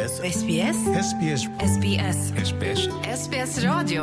SBS SBS SBS SBS SBS SBS Radio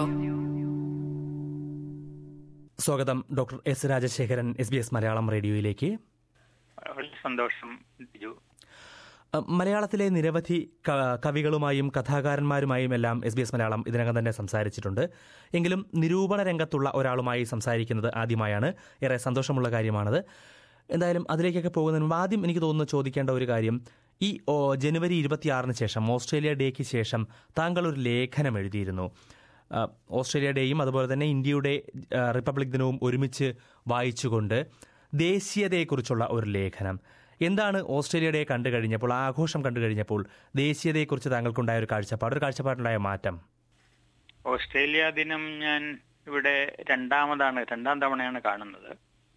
സ്വാഗതം doctor S Rajasekharan S B S Malayalam റേഡിയോയിലേക്ക് വളരെ സന്തോഷം ബിജു അ, മലയാളത്തിലെ നിരവധി ക- കവികളുമായും കഥാകാരന്മാരുമായും എല്ലാം എസ് ബി എസ് മലയാളം ഇതിനകം തന്നെ സംസാരിച്ചിട്ടുണ്ട് എങ്കിലും നിരൂപണ രംഗത്തുള്ള ഒരാളുമായി സംസാരിക്കുന്നത് ആദ്യമായാണ് ഏറെ സന്തോഷമുള്ള കാര്യമാണത് എന്തായാലും അതിലേക്കൊക്കെ പോകുന്നതിന് മുമ്പ് ആദ്യം എനിക്ക് തോന്നുന്നു ചോദിക്കേണ്ട ഒരു കാര്യം ഈ ഓ, ജനുവരി ഇരുപത്തിയാറിന് ശേഷം ഓസ്ട്രേലിയ ഡേക്ക് ശേഷം താങ്കൾ ഒരു ലേഖനം എഴുതിയിരുന്നു ആ, ഓസ്ട്രേലിയ ഡേയും അതുപോലെ തന്നെ ഇന്ത്യയുടെ ആ, റിപ്പബ്ലിക് ദിനവും ഒരുമിച്ച് വായിച്ചുകൊണ്ട് ദേശീയതയെക്കുറിച്ചുള്ള ഒരു ലേഖനം എന്താണ് ഓസ്ട്രേലിയ ഡേ കണ്ടു കഴിഞ്ഞപ്പോൾ ആ ആഘോഷം കണ്ടു കഴിഞ്ഞപ്പോൾ ദേശീയതയെക്കുറിച്ച് താങ്കൾക്കുണ്ടായ ഒരു കാഴ്ചപ്പാട് ഒരു കാഴ്ചപ്പാടുണ്ടായ മാറ്റം ഓസ്ട്രേലിയ ദിനം ഞാൻ ഇവിടെ രണ്ടാമതാണ് രണ്ടാം തവണയാണ് കാണുന്നത്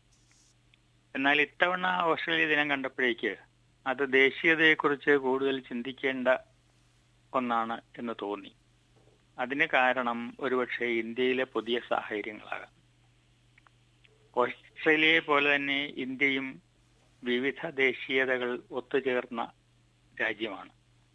എന്നാൽ ഇത്തവണ ഓസ്ട്രേലിയ ദിനം കണ്ടപ്പോഴേക്ക് അത് ദേശീയതയെക്കുറിച്ച് കൂടുതൽ ചിന്തിക്കേണ്ട ഒന്നാണ് എന്ന് തോന്നി അതിന് കാരണം ഒരുപക്ഷെ ഇന്ത്യയിലെ പുതിയ സാഹചര്യങ്ങളാകാം ഓസ്ട്രേലിയയെ പോലെ തന്നെ ഇന്ത്യയും വിവിധ ദേശീയതകൾ ഒത്തുചേർന്ന രാജ്യമാണ്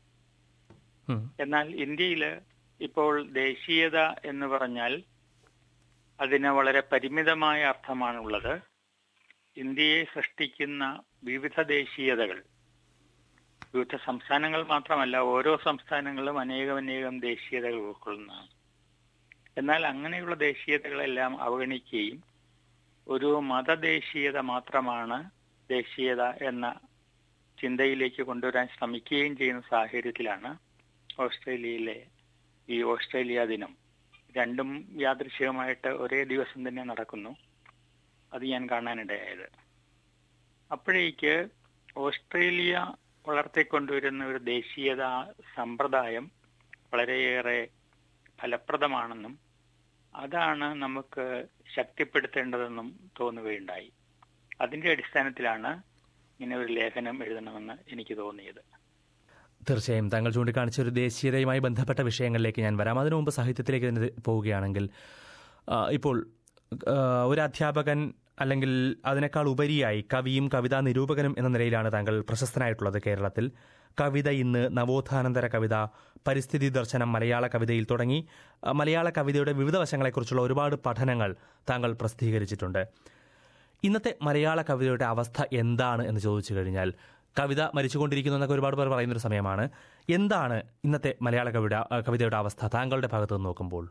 ഉം. എന്നാൽ ഇന്ത്യയിൽ ഇപ്പോൾ ദേശീയത എന്ന് പറഞ്ഞാൽ അതിന് വളരെ പരിമിതമായ അർത്ഥമാണുള്ളത് ഇന്ത്യയെ സൃഷ്ടിക്കുന്ന വിവിധ ദേശീയതകൾ വിവിധ സംസ്ഥാനങ്ങൾ മാത്രമല്ല ഓരോ സംസ്ഥാനങ്ങളും അനേകമനേകം ദേശീയതകൾ ഉൾക്കൊള്ളുന്നതാണ് എന്നാൽ അങ്ങനെയുള്ള ദേശീയതകളെല്ലാം അവഗണിക്കുകയും ഒരു മതദേശീയത മാത്രമാണ് ദേശീയത എന്ന ചിന്തയിലേക്ക് കൊണ്ടുവരാൻ ശ്രമിക്കുകയും ചെയ്യുന്ന സാഹചര്യത്തിലാണ് ഓസ്ട്രേലിയയിലെ ഈ ഓസ്ട്രേലിയ ദിനം രണ്ടും യാദൃശികമായിട്ട് ഒരേ ദിവസം തന്നെ നടക്കുന്നു അത് ഞാൻ കാണാനിടയായത് അപ്പോഴേക്ക് ഓസ്ട്രേലിയ വളർത്തിക്കൊണ്ടുവരുന്ന ഒരു ദേശീയത സമ്പ്രദായം വളരെയേറെ ഫലപ്രദമാണെന്നും അതാണ് നമുക്ക് ശക്തിപ്പെടുത്തേണ്ടതെന്നും തോന്നുകയുണ്ടായി അതിന്റെ അടിസ്ഥാനത്തിലാണ് ഇങ്ങനെ ഒരു ലേഖനം എഴുതണമെന്ന് എനിക്ക് തോന്നിയത് തീർച്ചയായും താങ്കൾ ചൂണ്ടിക്കാണിച്ച ഒരു ദേശീയതയുമായി ബന്ധപ്പെട്ട വിഷയങ്ങളിലേക്ക് ഞാൻ വരാം അതിനു മുമ്പ് സാഹിത്യത്തിലേക്ക് തന്നെ പോവുകയാണെങ്കിൽ ആ, ഇപ്പോൾ ആ, ഒരു അധ്യാപകൻ അല്ലെങ്കിൽ അതിനേക്കാൾ ഉപരിയായി കവിയും കവിതാ നിരൂപകനും എന്ന നിലയിലാണ് താങ്കൾ പ്രശസ്തനായിട്ടുള്ളത് കേരളത്തിൽ കവിത ഇന്ന് നവോത്ഥാനന്തര കവിത പരിസ്ഥിതി ദർശനം മലയാള കവിതയിൽ തുടങ്ങി ആ, മലയാള കവിതയുടെ വിവിധ വശങ്ങളെക്കുറിച്ചുള്ള ഒരുപാട് പഠനങ്ങൾ താങ്കൾ പ്രസിദ്ധീകരിച്ചിട്ടുണ്ട് ഇന്നത്തെ മലയാള കവിതയുടെ അവസ്ഥ എന്താണ് എന്ന് ചോദിച്ചു കഴിഞ്ഞാൽ കവിത മരിച്ചുകൊണ്ടിരിക്കുന്നു എന്നൊക്കെ ഒരുപാട് പേർ പറയുന്നൊരു സമയമാണ് എന്താണ് ഇന്നത്തെ മലയാള കവിത കവിതയുടെ അവസ്ഥ താങ്കളുടെ ഭാഗത്ത് നിന്ന് നോക്കുമ്പോൾ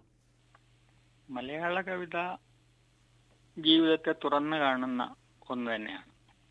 മലയാള കവിത ജീവിതത്തെ തുറന്നു കാണുന്ന ഒന്ന് തന്നെയാണ്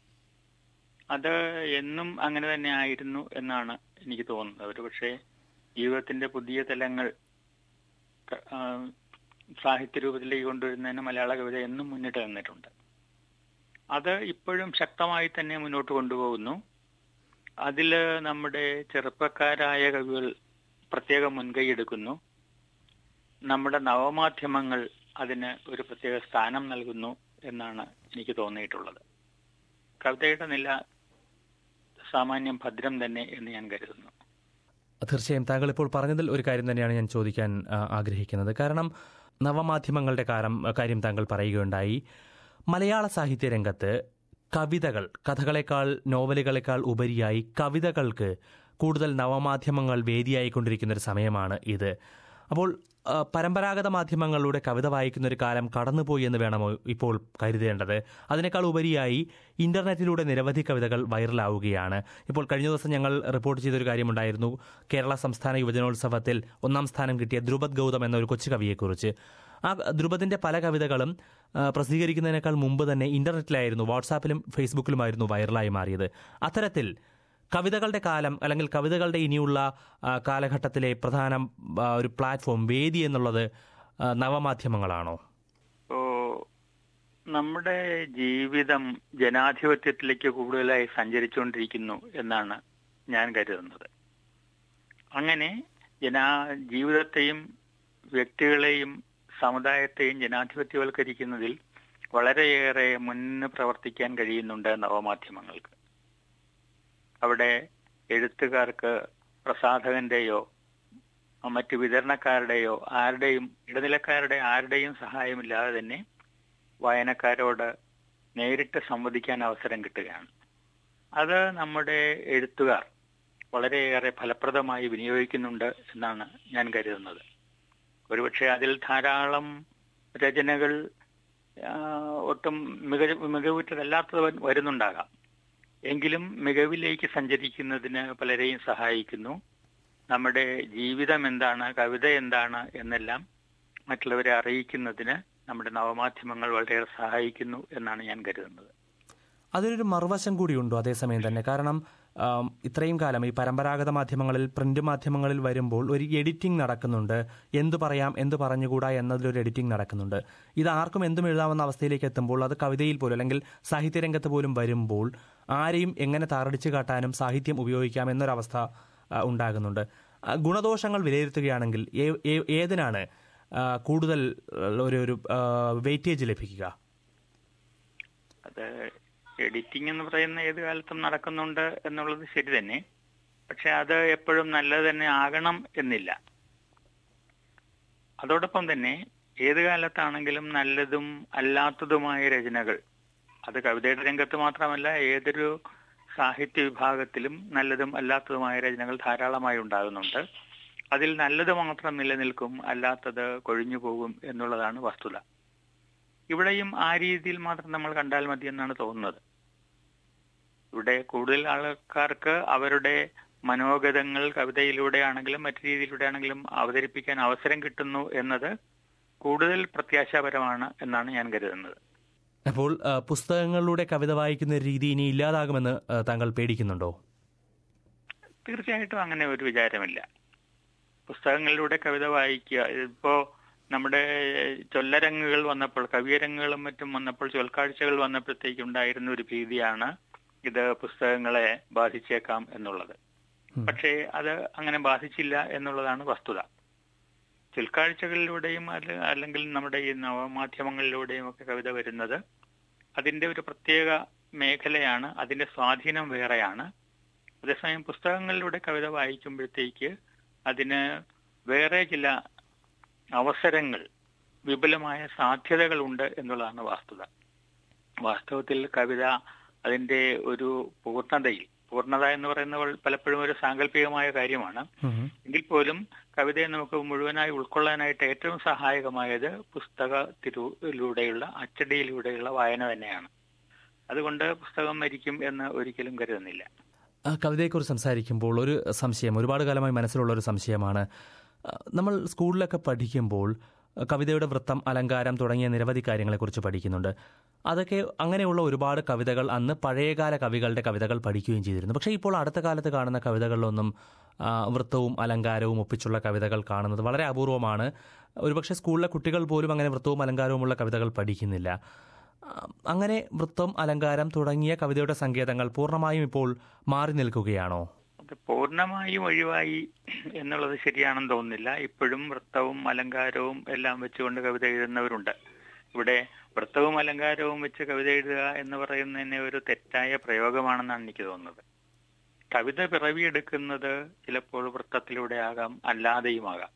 അത് എന്നും അങ്ങനെ തന്നെ ആയിരുന്നു എന്നാണ് എനിക്ക് തോന്നുന്നത് ഒരുപക്ഷെ ജീവിതത്തിന്റെ പുതിയ തലങ്ങൾ ക- ആ, സാഹിത്യ രൂപത്തിലേക്ക് കൊണ്ടുവരുന്നതിന് മലയാള കവിത എന്നും മുന്നിട്ട് നിന്നിട്ടുണ്ട് അത് ഇപ്പോഴും ശക്തമായി തന്നെ മുന്നോട്ട് കൊണ്ടുപോകുന്നു അതില് നമ്മുടെ ചെറുപ്പക്കാരായ കവികൾ പ്രത്യേക മുൻകൈ എടുക്കുന്നു നമ്മുടെ നവമാധ്യമങ്ങൾ അതിന് ഒരു പ്രത്യേക സ്ഥാനം നൽകുന്നു എന്നാണ് എനിക്ക് തോന്നിയിട്ടുള്ളത് കവിതയുടെ നില സാമാന്യം ഭദ്രം തന്നെ എന്ന് ഞാൻ കരുതുന്നു തീർച്ചയായും താങ്കൾ ഇപ്പോൾ പറഞ്ഞതിൽ ഒരു കാര്യം തന്നെയാണ് ഞാൻ ചോദിക്കാൻ ആ, ആഗ്രഹിക്കുന്നത് കാരണം നവമാധ്യമങ്ങളുടെ കാര്യം കാര്യം താങ്കൾ പറയുകയുണ്ടായി മലയാള സാഹിത്യ രംഗത്ത് കവിതകൾ കഥകളെക്കാൾ നോവലുകളെക്കാൾ ഉപരിയായി കവിതകൾക്ക് കൂടുതൽ നവമാധ്യമങ്ങൾ വേദിയായിക്കൊണ്ടിരിക്കുന്ന ഒരു സമയമാണ് ഇത് അപ്പോൾ ആ, പരമ്പരാഗത മാധ്യമങ്ങളിലൂടെ കവിത വായിക്കുന്ന ഒരു കാലം കടന്നുപോയി എന്ന് വേണമോ ഇപ്പോൾ കരുതേണ്ടത് അതിനേക്കാൾ ഉപരിയായി ഇന്റർനെറ്റിലൂടെ നിരവധി കവിതകൾ വൈറലാവുകയാണ് ഇപ്പോൾ കഴിഞ്ഞ ദിവസം ഞങ്ങൾ റിപ്പോർട്ട് ചെയ്തൊരു കാര്യമുണ്ടായിരുന്നു കേരള സംസ്ഥാന യുവജനോത്സവത്തിൽ ഒന്നാം സ്ഥാനം കിട്ടിയ ധ്രുപദ് ഗൗതം എന്ന ഒരു കൊച്ചു കവിയെക്കുറിച്ച് ആ ധ്രുപദിന്റെ പല കവിതകളും ആ, പ്രസിദ്ധീകരിക്കുന്നതിനേക്കാൾ മുമ്പ് തന്നെ ഇന്റർനെറ്റിലായിരുന്നു വാട്സാപ്പിലും ഫേസ്ബുക്കിലുമായിരുന്നു വൈറലായി മാറിയത് അത്തരത്തിൽ കവിതകളുടെ കാലം അല്ലെങ്കിൽ കവിതകളുടെ ഇനിയുള്ള ആ, കാലഘട്ടത്തിലെ പ്രധാന ആ, ഒരു പ്ലാറ്റ്ഫോം വേദി എന്നുള്ളത് ആ, നവമാധ്യമങ്ങളാണോ ഓ നമ്മുടെ ജീവിതം ജനാധിപത്യത്തിലേക്ക് കൂടുതലായി സഞ്ചരിച്ചുകൊണ്ടിരിക്കുന്നു എന്നാണ് ഞാൻ കരുതുന്നത് അങ്ങനെ ജനാ ജീവിതത്തെയും വ്യക്തികളെയും സമുദായത്തെയും ജനാധിപത്യവൽക്കരിക്കുന്നതിൽ വളരെയേറെ മുന്ന് പ്രവർത്തിക്കാൻ കഴിയുന്നുണ്ട് നവമാധ്യമങ്ങൾക്ക് അവിടെ എഴുത്തുകാർക്ക് പ്രസാധകന്റെയോ മറ്റു വിതരണക്കാരുടെയോ ആരുടെയും ഇടനിലക്കാരുടെ ആരുടെയും സഹായമില്ലാതെ തന്നെ വായനക്കാരോട് നേരിട്ട് സംവദിക്കാൻ അവസരം കിട്ടുകയാണ് അത് നമ്മുടെ എഴുത്തുകാർ വളരെയേറെ ഫലപ്രദമായി വിനിയോഗിക്കുന്നുണ്ട് എന്നാണ് ഞാൻ കരുതുന്നത് ഒരുപക്ഷെ അതിൽ ധാരാളം രചനകൾ ആ, ഒട്ടും മികവ് മികവുറ്റതല്ലാത്തത് വ- വരുന്നുണ്ടാകാം എങ്കിലും മികവിലേക്ക് സഞ്ചരിക്കുന്നതിന് പലരെയും സഹായിക്കുന്നു നമ്മുടെ ജീവിതം എന്താണ് കവിത എന്താണ് എന്നെല്ലാം മറ്റുള്ളവരെ അറിയിക്കുന്നതിന് നമ്മുടെ നവമാധ്യമങ്ങൾ വളരെയേറെ സഹായിക്കുന്നു എന്നാണ് ഞാൻ കരുതുന്നത് അതിനൊരു മറുവശം കൂടിയുണ്ടോ അതേസമയം തന്നെ കാരണം ആം, ഇത്രയും കാലം ഈ പരമ്പരാഗത മാധ്യമങ്ങളിൽ പ്രിന്റ് മാധ്യമങ്ങളിൽ വരുമ്പോൾ ഒരു എഡിറ്റിംഗ് നടക്കുന്നുണ്ട് എന്തു പറയാം എന്തു പറഞ്ഞുകൂടാ എന്നതിലൊരു എഡിറ്റിംഗ് നടക്കുന്നുണ്ട് ഇത് ആർക്കും എന്തും എഴുതാവുന്ന അവസ്ഥയിലേക്ക് എത്തുമ്പോൾ അത് കവിതയിൽ പോലും അല്ലെങ്കിൽ സാഹിത്യരംഗത്ത് പോലും വരുമ്പോൾ ആരെയും എങ്ങനെ താറടിച്ചു കാട്ടാനും സാഹിത്യം ഉപയോഗിക്കാം എന്നൊരവസ്ഥ ആ, ഉണ്ടാകുന്നുണ്ട് ആ, ഗുണദോഷങ്ങൾ വിലയിരുത്തുകയാണെങ്കിൽ ഏ- ഏ- ഏതിനാണ് ആ, കൂടുതൽ ആ, ഒരു ഒരു വെയിറ്റേജ് ലഭിക്കുക അത് എഡിറ്റിംഗ് എന്ന് പറയുന്ന ഏത് കാലത്തും നടക്കുന്നുണ്ട് എന്നുള്ളത് ശരി തന്നെ പക്ഷെ അത് എപ്പോഴും നല്ലത് തന്നെ ആകണം എന്നില്ല അതോടൊപ്പം തന്നെ ഏത് കാലത്താണെങ്കിലും നല്ലതും അല്ലാത്തതുമായ രചനകൾ അത് കവിതയുടെ രംഗത്ത് മാത്രമല്ല ഏതൊരു സാഹിത്യ വിഭാഗത്തിലും നല്ലതും അല്ലാത്തതുമായ രചനകൾ ധാരാളമായി ഉണ്ടാകുന്നുണ്ട് അതിൽ നല്ലത് മാത്രം നിലനിൽക്കും അല്ലാത്തത് കൊഴിഞ്ഞു പോകും എന്നുള്ളതാണ് വസ്തുത ഇവിടെയും ആ രീതിയിൽ മാത്രം നമ്മൾ കണ്ടാൽ മതി എന്നാണ് തോന്നുന്നത് ഇവിടെ കൂടുതൽ ആൾക്കാർക്ക് അവരുടെ മനോഗതങ്ങൾ കവിതയിലൂടെ ആണെങ്കിലും മറ്റു രീതിയിലൂടെ ആണെങ്കിലും അവതരിപ്പിക്കാൻ അവസരം കിട്ടുന്നു എന്നത് കൂടുതൽ പ്രത്യാശാപരമാണ് എന്നാണ് ഞാൻ കരുതുന്നത് അപ്പോൾ ആ, പുസ്തകങ്ങളിലൂടെ കവിത വായിക്കുന്ന രീതി ഇനി ഇല്ലാതാകുമെന്ന് ആ, താങ്കൾ പേടിക്കുന്നുണ്ടോ തീർച്ചയായിട്ടും അങ്ങനെ ഒരു വിചാരമില്ല പുസ്തകങ്ങളിലൂടെ കവിത വായിക്കുക ഇപ്പോ നമ്മുടെ ചൊല്ലരങ്ങുകൾ വന്നപ്പോൾ കവിയരങ്ങുകളും മറ്റും വന്നപ്പോൾ ചൊൽക്കാഴ്ചകൾ വന്നപ്പോഴത്തേക്ക് ഉണ്ടായിരുന്ന ഒരു ഭീതിയാണ് ഇത് പുസ്തകങ്ങളെ ബാധിച്ചേക്കാം എന്നുള്ളത് ഉം. പക്ഷേ അത് അങ്ങനെ ബാധിച്ചില്ല എന്നുള്ളതാണ് വസ്തുത ചൊൽക്കാഴ്ചകളിലൂടെയും അല്ല- അല്ലെങ്കിൽ നമ്മുടെ ഈ നവമാധ്യമങ്ങളിലൂടെയും ഒക്കെ കവിത വരുന്നത് അതിന്റെ ഒരു പ്രത്യേക മേഖലയാണ് അതിന്റെ സ്വാധീനം വേറെയാണ് അതേസമയം പുസ്തകങ്ങളിലൂടെ കവിത വായിക്കുമ്പോഴത്തേക്ക് അതിന് വേറെ ചില അവസരങ്ങൾ വിപുലമായ സാധ്യതകൾ ഉണ്ട് എന്നുള്ളതാണ് വാസ്തുത വാസ്തവത്തിൽ കവിത അതിന്റെ ഒരു പൂർണ്ണതയിൽ പൂർണ്ണത എന്ന് പറയുന്നത് പലപ്പോഴും ഒരു സാങ്കല്പികമായ കാര്യമാണ് ഉം. എങ്കിൽ പോലും കവിതയെ നമുക്ക് മുഴുവനായി ഉൾക്കൊള്ളാനായിട്ട് ഏറ്റവും സഹായകമായത് പുസ്തകത്തിലൂടെയുള്ള അച്ചടിയിലൂടെയുള്ള വായന തന്നെയാണ് അതുകൊണ്ട് പുസ്തകം മരിക്കും എന്ന് ഒരിക്കലും കരുതുന്നില്ല ആ, കവിതയെക്കുറിച്ച് സംസാരിക്കുമ്പോൾ ഒരു സംശയം ഒരുപാട് കാലമായി മനസ്സിലുള്ള ഒരു സംശയമാണ് ആ, നമ്മൾ സ്കൂളിലൊക്കെ പഠിക്കുമ്പോൾ ആ, കവിതയുടെ വൃത്തം അലങ്കാരം തുടങ്ങിയ നിരവധി കാര്യങ്ങളെക്കുറിച്ച് പഠിക്കുന്നുണ്ട് അതൊക്കെ അങ്ങനെയുള്ള ഒരുപാട് കവിതകൾ അന്ന് പഴയകാല കവികളുടെ കവിതകൾ പഠിക്കുകയും ചെയ്തിരുന്നു പക്ഷേ ഇപ്പോൾ അടുത്ത കാലത്ത് കാണുന്ന കവിതകളിലൊന്നും ആ, വൃത്തവും അലങ്കാരവും ഒപ്പിച്ചുള്ള കവിതകൾ കാണുന്നത് വളരെ അപൂർവമാണ് ഒരുപക്ഷെ സ്കൂളിലെ കുട്ടികൾ പോലും അങ്ങനെ വൃത്തവും അലങ്കാരവുമുള്ള കവിതകൾ പഠിക്കുന്നില്ല ആ, അങ്ങനെ വൃത്തം അലങ്കാരം തുടങ്ങിയ കവിതയുടെ സങ്കേതങ്ങൾ പൂർണ്ണമായും ഇപ്പോൾ മാറി നിൽക്കുകയാണോ അത് പൂർണ്ണമായും ഒഴിവായി എന്നുള്ളത് ശരിയാണെന്ന് തോന്നുന്നില്ല ഇപ്പോഴും വൃത്തവും അലങ്കാരവും എല്ലാം വെച്ചുകൊണ്ട് കവിത എഴുതുന്നവരുണ്ട് ഇവിടെ വൃത്തവും അലങ്കാരവും വെച്ച് കവിത എഴുതുക എന്ന് പറയുന്നതിനെ ഒരു തെറ്റായ പ്രയോഗമാണെന്നാണ് എനിക്ക് തോന്നുന്നത് കവിത പിറവിയെടുക്കുന്നത് ചിലപ്പോൾ വൃത്തത്തിലൂടെ ആകാം അല്ലാതെയുമാകാം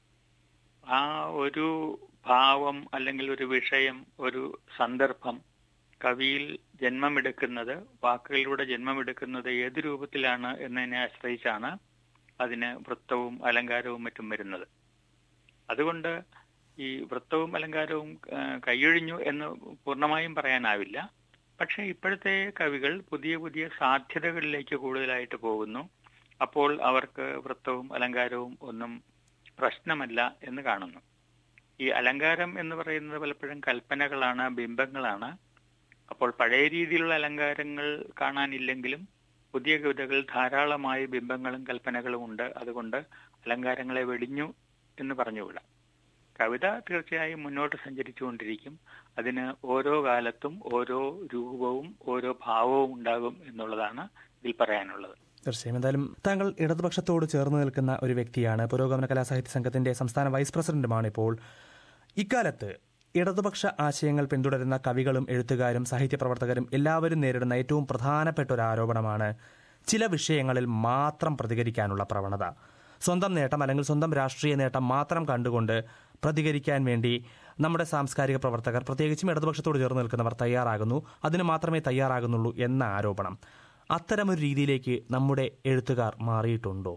ആ ഒരു ഭാവം അല്ലെങ്കിൽ ഒരു വിഷയം ഒരു സന്ദർഭം കവിയിൽ ജന്മമെടുക്കുന്നത് വാക്കുകളിലൂടെ ജന്മമെടുക്കുന്നത് ഏത് രൂപത്തിലാണ് എന്നതിനെ ആശ്രയിച്ചാണ് അതിന് വൃത്തവും അലങ്കാരവും മറ്റും വരുന്നത് അതുകൊണ്ട് ഈ വൃത്തവും അലങ്കാരവും ആ, കൈയൊഴിഞ്ഞു എന്ന് പൂർണ്ണമായും പറയാനാവില്ല പക്ഷെ ഇപ്പോഴത്തെ കവികൾ പുതിയ പുതിയ സാധ്യതകളിലേക്ക് കൂടുതലായിട്ട് പോകുന്നു അപ്പോൾ അവർക്ക് വൃത്തവും അലങ്കാരവും ഒന്നും പ്രശ്നമല്ല എന്ന് കാണുന്നു ഈ അലങ്കാരം എന്ന് പറയുന്നത് പലപ്പോഴും കൽപ്പനകളാണ് ബിംബങ്ങളാണ് അപ്പോൾ പഴയ രീതിയിലുള്ള അലങ്കാരങ്ങൾ കാണാനില്ലെങ്കിലും പുതിയ കവിതകൾ ധാരാളമായി ബിംബങ്ങളും കൽപ്പനകളും ഉണ്ട് അതുകൊണ്ട് അലങ്കാരങ്ങളെ വെടിഞ്ഞു എന്ന് പറഞ്ഞുകൂടാ കവിത തീർച്ചയായും മുന്നോട്ട് സഞ്ചരിച്ചുകൊണ്ടിരിക്കും അതിന് ഓരോ കാലത്തും ഓരോ രൂപവും ഓരോ ഭാവവും ഉണ്ടാകും എന്നുള്ളതാണ് ഇതിൽ പറയാനുള്ളത് തീർച്ചയായും എന്തായാലും താങ്കൾ ഇടതുപക്ഷത്തോട് ചേർന്ന് നിൽക്കുന്ന ഒരു വ്യക്തിയാണ് പുരോഗമന കലാസാഹിത്യ സംഘത്തിന്റെ സംസ്ഥാന വൈസ് പ്രസിഡന്റുമാണ് ഇപ്പോൾ ഇക്കാലത്ത് ഇടതുപക്ഷ ആശയങ്ങൾ പിന്തുടരുന്ന കവികളും എഴുത്തുകാരും സാഹിത്യ പ്രവർത്തകരും എല്ലാവരും നേരിടുന്ന ഏറ്റവും പ്രധാനപ്പെട്ട ഒരു ആരോപണമാണ് ചില വിഷയങ്ങളിൽ മാത്രം പ്രതികരിക്കാനുള്ള പ്രവണത സ്വന്തം നേട്ടം അല്ലെങ്കിൽ സ്വന്തം രാഷ്ട്രീയ നേട്ടം മാത്രം കണ്ടുകൊണ്ട് പ്രതികരിക്കാൻ വേണ്ടി നമ്മുടെ സാംസ്കാരിക പ്രവർത്തകർ പ്രത്യേകിച്ചും ഇടതുപക്ഷത്തോട് ചേർന്ന് നിൽക്കുന്നവർ തയ്യാറാകുന്നു അതിന് മാത്രമേ തയ്യാറാകുന്നുള്ളൂ എന്ന ആരോപണം അത്തരമൊരു രീതിയിലേക്ക് നമ്മുടെ എഴുത്തുകാർ മാറിയിട്ടുണ്ടോ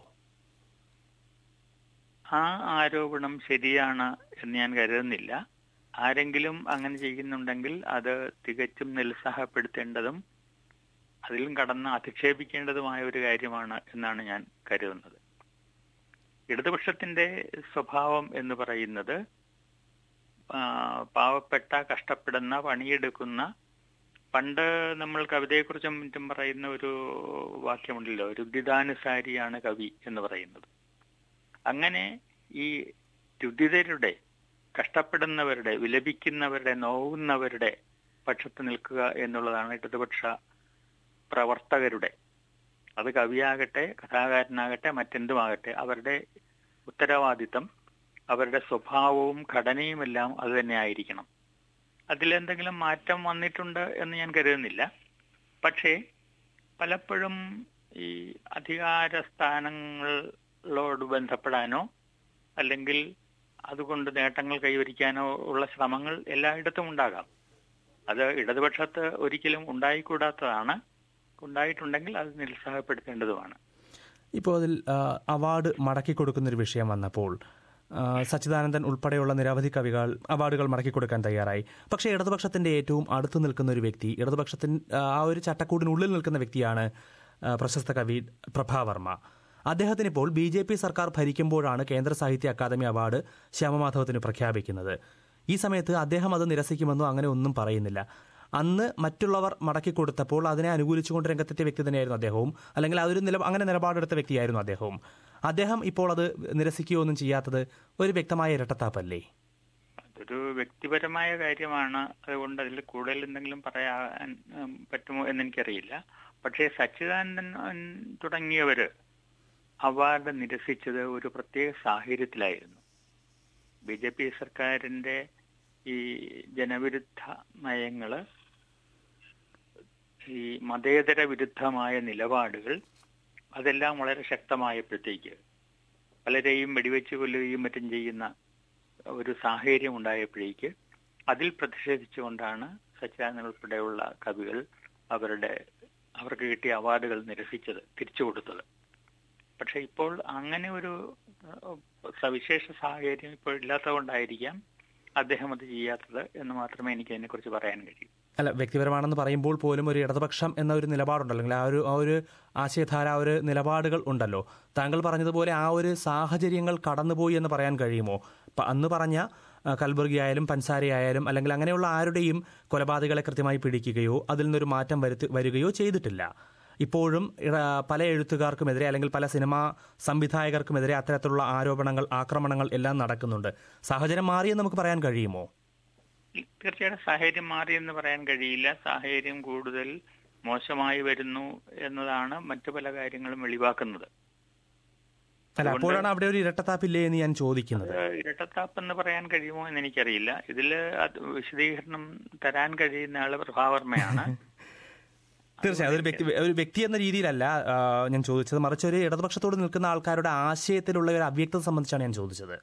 ആ ആരോപണം ശരിയാണ് എന്ന് ഞാൻ കരുതുന്നില്ല ആരെങ്കിലും അങ്ങനെ ചെയ്യുന്നുണ്ടെങ്കിൽ അത് തികച്ചും നിരുത്സാഹപ്പെടുത്തേണ്ടതും അതിലും കടന്ന് അധിക്ഷേപിക്കേണ്ടതുമായ ഒരു കാര്യമാണ് എന്നാണ് ഞാൻ കരുതുന്നത് ഇടതുപക്ഷത്തിന്റെ സ്വഭാവം എന്ന് പറയുന്നത് ആ, പാവപ്പെട്ട കഷ്ടപ്പെടുന്ന പണിയെടുക്കുന്ന പണ്ട് നമ്മൾ കവിതയെക്കുറിച്ചും മറ്റും പറയുന്ന ഒരു വാക്യമുണ്ടല്ലോ രുദ്ധിതാനുസാരിയാണ് കവി എന്ന് പറയുന്നത് അങ്ങനെ ഈ രുദ്ധിതരുടെ കഷ്ടപ്പെടുന്നവരുടെ വിലപിക്കുന്നവരുടെ നോവുന്നവരുടെ പക്ഷത്ത് നിൽക്കുക എന്നുള്ളതാണ് ഇടതുപക്ഷ പ്രവർത്തകരുടെ അത് കവിയാകട്ടെ കഥാകാരനാകട്ടെ മറ്റെന്തുമാകട്ടെ അവരുടെ ഉത്തരവാദിത്തം അവരുടെ സ്വഭാവവും ഘടനയുമെല്ലാം അത് തന്നെ ആയിരിക്കണം അതിലെന്തെങ്കിലും മാറ്റം വന്നിട്ടുണ്ട് എന്ന് ഞാൻ കരുതുന്നില്ല പക്ഷേ പലപ്പോഴും ഈ അധികാര സ്ഥാനങ്ങളോട് ബന്ധപ്പെടാനോ അല്ലെങ്കിൽ അതുകൊണ്ട് നേട്ടങ്ങൾ കൈവരിക്കാനോ ഉള്ള ശ്രമങ്ങൾ എല്ലായിടത്തും ഉണ്ടാകാം അത് ഇടതുപക്ഷത്ത് ഒരിക്കലും ഉണ്ടായിക്കൂടാത്തതാണ് ഉണ്ടായിട്ടുണ്ടെങ്കിൽ അത് നിരുത്സാഹപ്പെടുത്തേണ്ടതുമാണ് ഇപ്പോൾ അതിൽ ആ, അവാർഡ് മടക്കി കൊടുക്കുന്നൊരു വിഷയം വന്നപ്പോൾ ആ, സച്ചിദാനന്ദൻ ഉൾപ്പെടെയുള്ള നിരവധി കവികൾ അവാർഡുകൾ മടക്കി കൊടുക്കാൻ തയ്യാറായി പക്ഷേ ഇടതുപക്ഷത്തിന്റെ ഏറ്റവും അടുത്ത് നിൽക്കുന്ന ഒരു വ്യക്തി ഇടതുപക്ഷത്തിന് ആ ഒരു ചട്ടക്കൂടിനുള്ളിൽ നിൽക്കുന്ന വ്യക്തിയാണ് ആ, പ്രശസ്ത കവി പ്രഭാവർമ്മ അദ്ദേഹത്തിന് ഇപ്പോൾ ബി ജെ പി സർക്കാർ ഭരിക്കുമ്പോഴാണ് കേന്ദ്ര സാഹിത്യ അക്കാദമി അവാർഡ് ശ്യാമമാധവത്തിന് പ്രഖ്യാപിക്കുന്നത് ഈ സമയത്ത് അദ്ദേഹം അത് നിരസിക്കുമെന്നോ അങ്ങനെ ഒന്നും പറയുന്നില്ല അന്ന് മറ്റുള്ളവർ മടക്കി കൊടുത്തപ്പോൾ അതിനെ അനുകൂലിച്ചുകൊണ്ട് രംഗത്തെത്തിയ വ്യക്തി തന്നെയായിരുന്നു അദ്ദേഹവും അല്ലെങ്കിൽ അതൊരു നില അങ്ങനെ നിലപാടെടുത്ത വ്യക്തിയായിരുന്നു അദ്ദേഹവും അദ്ദേഹം ഇപ്പോൾ അത് നിരസിക്കുകയോ ഒന്നും ചെയ്യാത്തത് ഒരു വ്യക്തമായ ഇരട്ടത്താപ്പല്ലേ അതൊരു വ്യക്തിപരമായ കാര്യമാണ് അതുകൊണ്ട് അതിൽ കൂടുതൽ എന്തെങ്കിലും പറയാൻ ഉം, പറ്റുമോ എന്ന് എനിക്കറിയില്ല പക്ഷേ സച്ചിദാനന്ദൻ ഉം, തുടങ്ങിയവര് അവാർഡ് നിരസിച്ചത് ഒരു പ്രത്യേക സാഹചര്യത്തിലായിരുന്നു ബി ജെ പി സർക്കാരിന്റെ ഈ ജനവിരുദ്ധ നയങ്ങള് ഈ മതേതര വിരുദ്ധമായ നിലപാടുകൾ അതെല്ലാം വളരെ ശക്തമായപ്പോഴത്തേക്ക് പലരെയും വെടിവെച്ച് കൊല്ലുകയും മറ്റും ചെയ്യുന്ന ഒരു സാഹചര്യം ഉണ്ടായപ്പോഴേക്ക് അതിൽ പ്രതിഷേധിച്ചുകൊണ്ടാണ് സച്ചിദാനന്ദൻ ഉൾപ്പെടെയുള്ള കവികൾ അവരുടെ അവർക്ക് കിട്ടിയ അവാർഡുകൾ നിരസിച്ചത് തിരിച്ചു കൊടുത്തത് പക്ഷെ ഇപ്പോൾ അങ്ങനെ ഒരു ഏഹ്, സവിശേഷ സാഹചര്യം ഇപ്പോൾ ഇല്ലാത്തതുകൊണ്ടായിരിക്കാം അദ്ദേഹം അത് ചെയ്യാത്തത് എന്ന് മാത്രമേ എനിക്ക് അതിനെക്കുറിച്ച് പറയാൻ കഴിയൂ അല്ല വ്യക്തിപരമാണെന്ന് പറയുമ്പോൾ പോലും ഒരു ഇടതുപക്ഷം എന്ന ഒരു നിലപാടുണ്ടല്ലോ അല്ലെങ്കിൽ ആ ഒരു ആ ഒരു ആശയധാര ആ ഒരു നിലപാടുകൾ ഉണ്ടല്ലോ താങ്കൾ പറഞ്ഞതുപോലെ ആ ഒരു സാഹചര്യങ്ങൾ കടന്നുപോയി എന്ന് പറയാൻ കഴിയുമോ പ- അന്ന് പറഞ്ഞ ആ, കൽബുർഗി ആയാലും പൻസാരി ആയാലും അല്ലെങ്കിൽ അങ്ങനെയുള്ള ആരുടെയും കൊലപാതകളെ കൃത്യമായി പിടിക്കുകയോ അതിൽ നിന്നൊരു മാറ്റം വരുത്തി വരികയോ ചെയ്തിട്ടില്ല ഇപ്പോഴും ഇട- പല എഴുത്തുകാർക്കുമെതിരെ അല്ലെങ്കിൽ പല സിനിമാ സംവിധായകർക്കുമെതിരെ അത്തരത്തിലുള്ള ആരോപണങ്ങൾ ആക്രമണങ്ങൾ എല്ലാം നടക്കുന്നുണ്ട് സാഹചര്യം മാറിയെന്ന് നമുക്ക് പറയാൻ കഴിയുമോ തീർച്ചയായിട്ടും സാഹചര്യം മാറിയെന്ന് പറയാൻ കഴിയില്ല സാഹചര്യം കൂടുതൽ മോശമായി വരുന്നു എന്നതാണ് മറ്റു പല കാര്യങ്ങളും വെളിവാക്കുന്നത് അല്ല അപ്പോഴാണ് അവിടെ ഒരു ഇരട്ടത്താപ്പില്ലേ എന്ന് ഞാൻ ചോദിക്കുന്നത് അത് ഇരട്ടത്താപ്പ് എന്ന് പറയാൻ കഴിയുമോ എന്ന് എനിക്കറിയില്ല ഇതില് അത് വിശദീകരണം തരാൻ കഴിയുന്ന ആള് പ്രഭാവർമ്മയാണ് തീർച്ചയായും അതൊരു വ്യക്തി ഒരു വ്യക്തി എന്ന രീതിയിലല്ല ആ, ഞാൻ ചോദിച്ചത് മറിച്ച് ഒരു ഇടതുപക്ഷത്തോട് നിൽക്കുന്ന ആൾക്കാരുടെ ആശയത്തിലുള്ള ഒരു അവ്യക്തത സംബന്ധിച്ചാണ് ഞാൻ ചോദിച്ചത്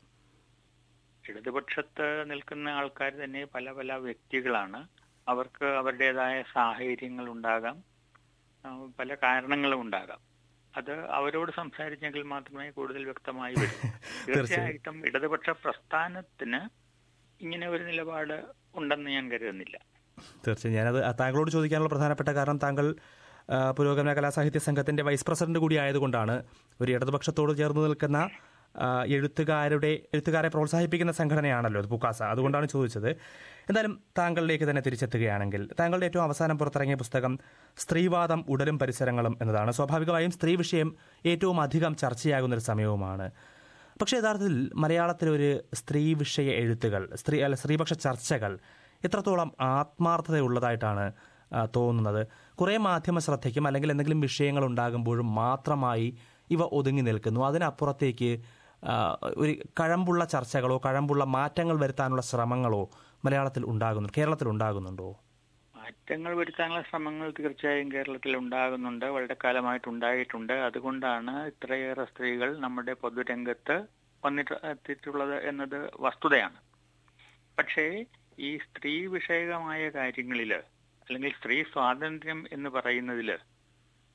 ഇടതുപക്ഷത്ത് നിൽക്കുന്ന ആൾക്കാർ തന്നെ പല പല വ്യക്തികളാണ് അവർക്ക് അവരുടേതായ സാഹചര്യങ്ങൾ ഉണ്ടാകാം ആ, പല കാരണങ്ങളും ഉണ്ടാകാം അത് അവരോട് സംസാരിച്ചെങ്കിൽ മാത്രമേ കൂടുതൽ വ്യക്തമായി വരൂ തീർച്ചയായിട്ടും ഇടതുപക്ഷ പ്രസ്ഥാനത്തിന് ഇങ്ങനെ ഒരു നിലപാട് ഉണ്ടെന്ന് ഞാൻ കരുതുന്നില്ല തീർച്ചയായും ഞാനത് താങ്കളോട് ചോദിക്കാനുള്ള പ്രധാനപ്പെട്ട കാരണം താങ്കൾ ആ, പുരോഗമന കലാസാഹിത്യ സംഘത്തിന്റെ വൈസ് പ്രസിഡന്റ് കൂടി ആയതുകൊണ്ടാണ് ഒരു ഇടതുപക്ഷത്തോട് ചേർന്ന് നിൽക്കുന്ന ആ, എഴുത്തുകാരുടെ എഴുത്തുകാരെ പ്രോത്സാഹിപ്പിക്കുന്ന സംഘടനയാണല്ലോ അത് പുക്കാസ അതുകൊണ്ടാണ് ചോദിച്ചത് എന്തായാലും താങ്കളിലേക്ക് തന്നെ തിരിച്ചെത്തുകയാണെങ്കിൽ താങ്കളുടെ ഏറ്റവും അവസാനം പുറത്തിറങ്ങിയ പുസ്തകം സ്ത്രീവാദം ഉടലും പരിസരങ്ങളും എന്നതാണ് സ്വാഭാവികമായും സ്ത്രീ വിഷയം ഏറ്റവും അധികം ചർച്ചയാകുന്ന ഒരു സമയവുമാണ് പക്ഷേ യഥാർത്ഥത്തിൽ മലയാളത്തിലൊരു സ്ത്രീ വിഷയ എഴുത്തുകൾ സ്ത്രീ അല്ല സ്ത്രീപക്ഷ ചർച്ചകൾ എത്രത്തോളം ആത്മാർത്ഥതയുള്ളതായിട്ടാണ് ആ, തോന്നുന്നത് കുറേ മാധ്യമ ശ്രദ്ധയ്ക്കും അല്ലെങ്കിൽ എന്തെങ്കിലും വിഷയങ്ങൾ ഉണ്ടാകുമ്പോഴും മാത്രമായി ഇവ ഒതുങ്ങി നിൽക്കുന്നു അതിനപ്പുറത്തേക്ക് ആ, ഒരു കഴമ്പുള്ള ചർച്ചകളോ കഴമ്പുള്ള മാറ്റങ്ങൾ വരുത്താനുള്ള ശ്രമങ്ങളോ മലയാളത്തിൽ ഉണ്ടാകുന്നു കേരളത്തിൽ ഉണ്ടാകുന്നുണ്ടോ മാറ്റങ്ങൾ വരുത്താനുള്ള ശ്രമങ്ങൾ തീർച്ചയായും കേരളത്തിൽ ഉണ്ടാകുന്നുണ്ട് വളരെ കാലമായിട്ട് ഉണ്ടായിട്ടുണ്ട് അതുകൊണ്ടാണ് ഇത്രയേറെ സ്ത്രീകൾ നമ്മുടെ പൊതുരംഗത്ത് വന്നിട്ട് എത്തിയിട്ടുള്ളത് എന്നത് വസ്തുതയാണ് പക്ഷേ ഈ സ്ത്രീ വിഷയകമായ കാര്യങ്ങളില് അല്ലെങ്കിൽ സ്ത്രീ സ്വാതന്ത്ര്യം എന്ന് പറയുന്നതില്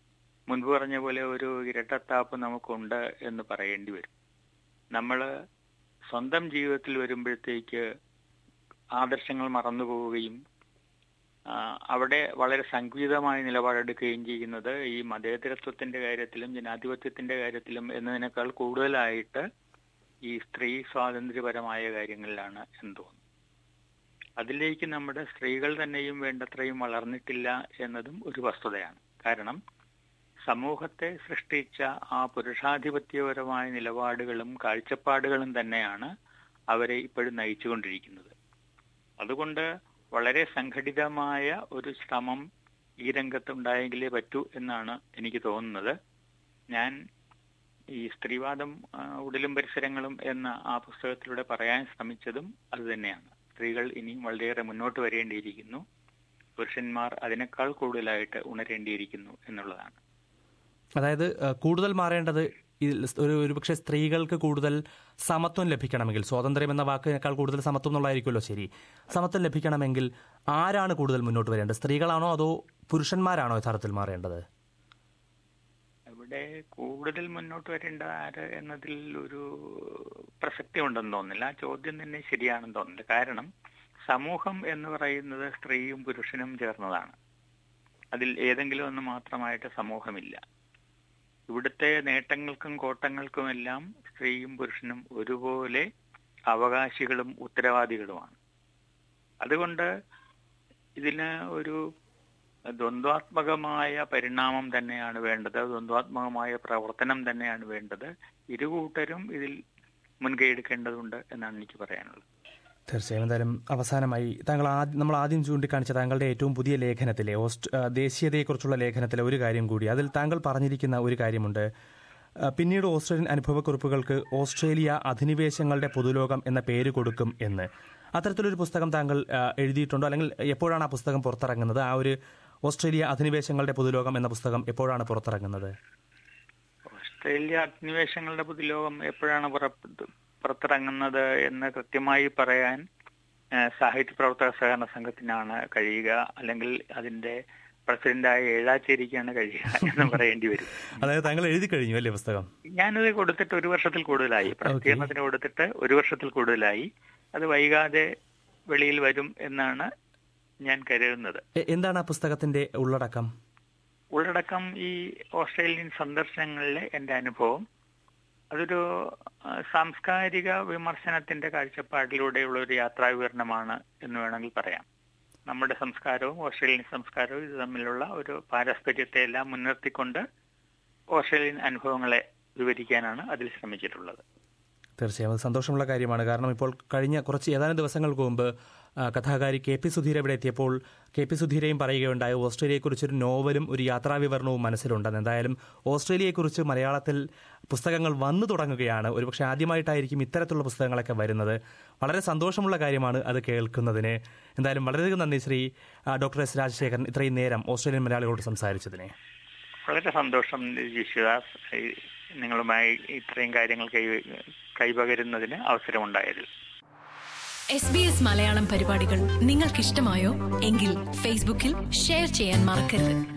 മുൻപ് പറഞ്ഞ പോലെ ഒരു ഇരട്ടത്താപ്പ് നമുക്കുണ്ട് എന്ന് പറയേണ്ടി വരും നമ്മൾ സ്വന്തം ജീവിതത്തിൽ വരുമ്പോഴത്തേക്ക് ആദർശങ്ങൾ മറന്നു പോവുകയും ആ, അവിടെ വളരെ സങ്കുചിതമായ നിലപാടെടുക്കുകയും ചെയ്യുന്നത് ഈ മതേതരത്വത്തിന്റെ കാര്യത്തിലും ജനാധിപത്യത്തിന്റെ കാര്യത്തിലും എന്നതിനേക്കാൾ കൂടുതലായിട്ട് ഈ സ്ത്രീ സ്വാതന്ത്ര്യപരമായ കാര്യങ്ങളിലാണ് എന്ന് തോന്നുന്നു അതിലേക്ക് നമ്മുടെ സ്ത്രീകൾ തന്നെയും വേണ്ടത്രയും വളർന്നിട്ടില്ല എന്നതും ഒരു വസ്തുതയാണ് കാരണം സമൂഹത്തെ സൃഷ്ടിച്ച ആ പുരുഷാധിപത്യപരമായ നിലപാടുകളും കാഴ്ചപ്പാടുകളും തന്നെയാണ് അവരെ ഇപ്പോഴും നയിച്ചുകൊണ്ടിരിക്കുന്നത് അതുകൊണ്ട് വളരെ സംഘടിതമായ ഒരു ശ്രമം ഈ രംഗത്ത് ഉണ്ടായെങ്കിലേ പറ്റൂ എന്നാണ് എനിക്ക് തോന്നുന്നത് ഞാൻ ഈ സ്ത്രീവാദം ആ, ഉടലും പരിസരങ്ങളും എന്ന ആ പുസ്തകത്തിലൂടെ പറയാൻ ശ്രമിച്ചതും അത് തന്നെയാണ് സ്ത്രീകൾ ഇനിയും വളരെയേറെ മുന്നോട്ട് വരേണ്ടിയിരിക്കുന്നു പുരുഷന്മാർ അതിനേക്കാൾ കൂടുതലായിട്ട് ഉണരേണ്ടിയിരിക്കുന്നു എന്നുള്ളതാണ് അതായത് ആ, കൂടുതൽ മാറേണ്ടത് ഇതിൽ ഒരു ഒരുപക്ഷെ സ്ത്രീകൾക്ക് കൂടുതൽ സമത്വം ലഭിക്കണമെങ്കിൽ സ്വാതന്ത്ര്യം എന്ന വാക്കിനേക്കാൾ കൂടുതൽ സമത്വം എന്നുള്ളതായിരിക്കുമല്ലോ ശരി സമത്വം ലഭിക്കണമെങ്കിൽ ആരാണ് കൂടുതൽ മുന്നോട്ട് വരേണ്ടത് സ്ത്രീകളാണോ അതോ പുരുഷന്മാരാണോ യഥാർത്ഥത്തിൽ മാറേണ്ടത് ഇവിടെ കൂടുതൽ മുന്നോട്ട് വരേണ്ട ആര് എന്നതിൽ ഒരു പ്രസക്തി ഉണ്ടെന്ന് തോന്നുന്നില്ല ആ ചോദ്യം തന്നെ ശരിയാണെന്ന് തോന്നുന്നില്ല കാരണം സമൂഹം എന്ന് പറയുന്നത് സ്ത്രീയും പുരുഷനും ചേർന്നതാണ് അതിൽ ഏതെങ്കിലും ഒന്ന് മാത്രമായിട്ട് സമൂഹമില്ല ഇവിടുത്തെ നേട്ടങ്ങൾക്കും കോട്ടങ്ങൾക്കുമെല്ലാം സ്ത്രീയും പുരുഷനും ഒരുപോലെ അവകാശികളും ഉത്തരവാദികളുമാണ് അതുകൊണ്ട് ഇതിന് ഒരു ദ്വന്ദ്വാത്മകമായ പരിണാമം തന്നെയാണ് വേണ്ടത് ദ്വന്ദ്വാത്മകമായ പ്രവർത്തനം തന്നെയാണ് വേണ്ടത് ഇരുകൂട്ടരും ഇതിൽ മുൻകൈ എടുക്കേണ്ടതുണ്ട് എന്നാണ് എനിക്ക് പറയാനുള്ളത് തീർച്ചയായും എന്തായാലും അവസാനമായി താങ്കൾ ആദ്യം നമ്മൾ ആദ്യം ചൂണ്ടിക്കാണിച്ച താങ്കളുടെ ഏറ്റവും പുതിയ ലേഖനത്തിലെ ഓസ്റ്റ് ആ, ദേശീയതയെക്കുറിച്ചുള്ള ലേഖനത്തിലെ ഒരു കാര്യം കൂടി അതിൽ താങ്കൾ പറഞ്ഞിരിക്കുന്ന ഒരു കാര്യമുണ്ട് ആ, പിന്നീട് ഓസ്ട്രേലിയൻ അനുഭവക്കുറിപ്പുകൾക്ക് ഓസ്ട്രേലിയ അധിനിവേശങ്ങളുടെ പൊതുലോകം എന്ന പേര് കൊടുക്കും എന്ന് അത്തരത്തിലൊരു പുസ്തകം താങ്കൾ ആ, എഴുതിയിട്ടുണ്ടോ അല്ലെങ്കിൽ എപ്പോഴാണ് ആ പുസ്തകം പുറത്തിറങ്ങുന്നത് ആ ഒരു ഓസ്ട്രേലിയ അധിനിവേശങ്ങളുടെ പൊതുലോകം എന്ന പുസ്തകം എപ്പോഴാണ് പുറത്തിറങ്ങുന്നത് ഓസ്ട്രേലിയ അധിനിവേശങ്ങളുടെ പുതുലോകം എപ്പോഴാണ് പുറത്ത് പുറത്തിറങ്ങുന്നത് എന്ന് കൃത്യമായി പറയാൻ ആ, സാഹിത്യ പ്രവർത്തക സഹകരണ സംഘത്തിനാണ് കഴിയുക അല്ലെങ്കിൽ അതിന്റെ പ്രസിഡന്റായ ഏഴാച്ചേരിക്കാണ് കഴിയുക എന്ന് പറയേണ്ടി വരും അതായത് താങ്കൾ എഴുതി കഴിഞ്ഞു അല്ലേ പുസ്തകം ഞാനത് കൊടുത്തിട്ട് ഒരു വർഷത്തിൽ കൂടുതലായി പ്രസിദ്ധീകരണത്തിന് കൊടുത്തിട്ട് ഒരു വർഷത്തിൽ കൂടുതലായി അത് വൈകാതെ വെളിയിൽ വരും എന്നാണ് ഞാൻ കരുതുന്നത് എ- എന്താണ് ആ പുസ്തകത്തിന്റെ ഉള്ളടക്കം ഉള്ളടക്കം ഈ ഓസ്ട്രേലിയൻ സന്ദർശനങ്ങളിലെ എന്റെ അനുഭവം അതൊരു ആ, സാംസ്കാരിക വിമർശനത്തിന്റെ കാഴ്ചപ്പാടിലൂടെയുള്ള ഒരു യാത്രാ വിവരണമാണ് എന്ന് വേണമെങ്കിൽ പറയാം നമ്മുടെ സംസ്കാരവും ഓസ്ട്രേലിയൻ സംസ്കാരവും ഇത് തമ്മിലുള്ള ഒരു പാരസ്പര്യത്തെ എല്ലാം മുൻനിർത്തിക്കൊണ്ട് ഓസ്ട്രേലിയൻ അനുഭവങ്ങളെ വിവരിക്കാനാണ് അതിൽ ശ്രമിച്ചിട്ടുള്ളത് തീർച്ചയായും അത് സന്തോഷമുള്ള കാര്യമാണ് കാരണം ഇപ്പോൾ കഴിഞ്ഞ കുറച്ച് ഏതാനും ദിവസങ്ങൾക്ക് മുമ്പ് ആ, കഥാകാരി കെ പി സുധീര ഇവിടെ എത്തിയപ്പോൾ കെ പി സുധീരയും പറയുകയുണ്ടായി ഓസ്ട്രേലിയയെക്കുറിച്ചൊരു നോവലും ഒരു യാത്രാവിവരണവും മനസ്സിലുണ്ടെന്ന് എന്തായാലും ഓസ്ട്രേലിയയെക്കുറിച്ച് മലയാളത്തിൽ പുസ്തകങ്ങൾ വന്നു തുടങ്ങുകയാണ് ഒരുപക്ഷെ ആദ്യമായിട്ടായിരിക്കും ഇത്തരത്തിലുള്ള പുസ്തകങ്ങളൊക്കെ വരുന്നത് വളരെ സന്തോഷമുള്ള കാര്യമാണ് അത് കേൾക്കുന്നതിന് എന്തായാലും വളരെയധികം നന്ദി ശ്രീ ആ, ഡോക്ടർ എസ് രാജശേഖരൻ ഇത്രയും നേരം ഓസ്ട്രേലിയൻ മലയാളികളോട് സംസാരിച്ചതിനെ വളരെ സന്തോഷം യേശുദാസ് ഈ നിങ്ങളുമായി ഇത്രയും കാര്യങ്ങൾ കൈ കൈപകരുന്നതിന് അവസരമുണ്ടായതിൽ എസ് ബി എസ് മലയാളം പരിപാടികൾ നിങ്ങൾക്കിഷ്ടമായോ എങ്കിൽ ഫേസ്ബുക്കിൽ ഷെയർ ചെയ്യാൻ മറക്കരുത്